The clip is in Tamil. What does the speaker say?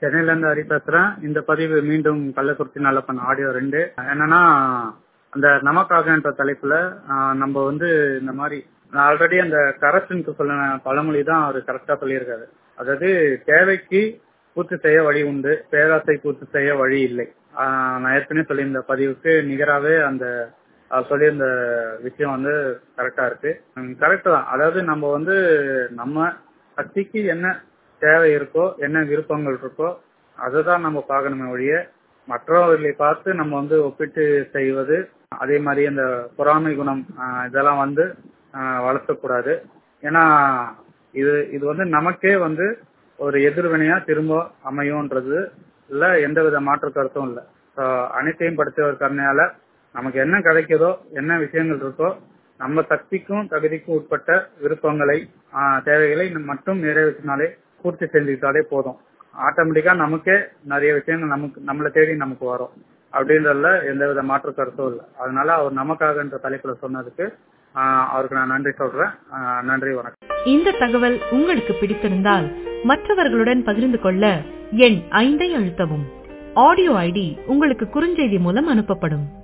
சென்னையில இருந்து ஹரி பேசுறேன் இந்த பதிவு மீண்டும் கள்ளக்குறிச்சி நல்லப்பன் ஆடியோ ரெண்டு என்னன்னா அந்த நமக்காகன்ற தலைப்புல ஆஹ், நம்ம வந்து இந்த மாதிரி ஆல்ரெடி அந்த கரப்ஷனுக்கு சொன்ன பழமொழி தான் அவர் கரெக்டா சொல்லியிருக்காரு அதாவது தேவைக்கு பூர்த்தி செய்ய வழி உண்டு பேராசை பூர்த்தி செய்ய வழி இல்லை ஆஹ், நான் ஏற்கனவே சொல்லியிருந்த பதிவுக்கு நிகராகவே அந்த அவர் சொல்லியிருந்த விஷயம் வந்து கரெக்டா இருக்கு கரெக்ட் தான் அதாவது நம்ம வந்து நம்ம சக்திக்கு என்ன தேவை இருக்கோ என்ன விருப்பங்கள் இருக்கோ அதை தான் நம்ம பார்க்கணுமே ஒழிய மற்றவர்களை பார்த்து நம்ம வந்து ஒப்பிட்டு செய்வது அதே மாதிரி அந்த பொறாமை குணம் ஆஹ், இதெல்லாம் வந்து ஆஹ், வளர்த்தக்கூடாது ஏன்னா இது இது வந்து நமக்கே வந்து ஒரு எதிர்வினையா திரும்ப அமையும்ன்றது இல்ல எந்த வித மாற்று கருத்தும் இல்ல So, அனைத்தையும் படித்தவர் கருணையால நமக்கு என்ன கிடைக்குதோ என்ன விஷயங்கள் இருக்கோ நம்ம சக்திக்கும் தகுதிக்கும் உட்பட்ட விருப்பங்களை ஆஹ், தேவைகளை மட்டும் நிறைவேற்றினாலே பூர்த்தி செஞ்சுக்கிட்டாலே போதும் ஆட்டோமேட்டிக்கா நமக்கே நிறைய விஷயங்கள் நமக்கு நம்மளை தேடி நமக்கு வரும் அப்படின்றதுல எந்த வித மாற்று கருத்தும் இல்லை அதனால அவர் நமக்காகன்ற தலைப்புல சொன்னதுக்கு ஆஹ், அவருக்கு நான் நன்றி சொல்றேன் ஆஹ், நன்றி வணக்கம் இந்த தகவல் உங்களுக்கு பிடித்திருந்தால் மற்றவர்களுடன் பகிர்ந்து கொள்ள எண் ஐந்தை அழுத்தவும் ஆடியோ ஐடி உங்களுக்கு குறுஞ்செய்தி மூலம் அனுப்பப்படும்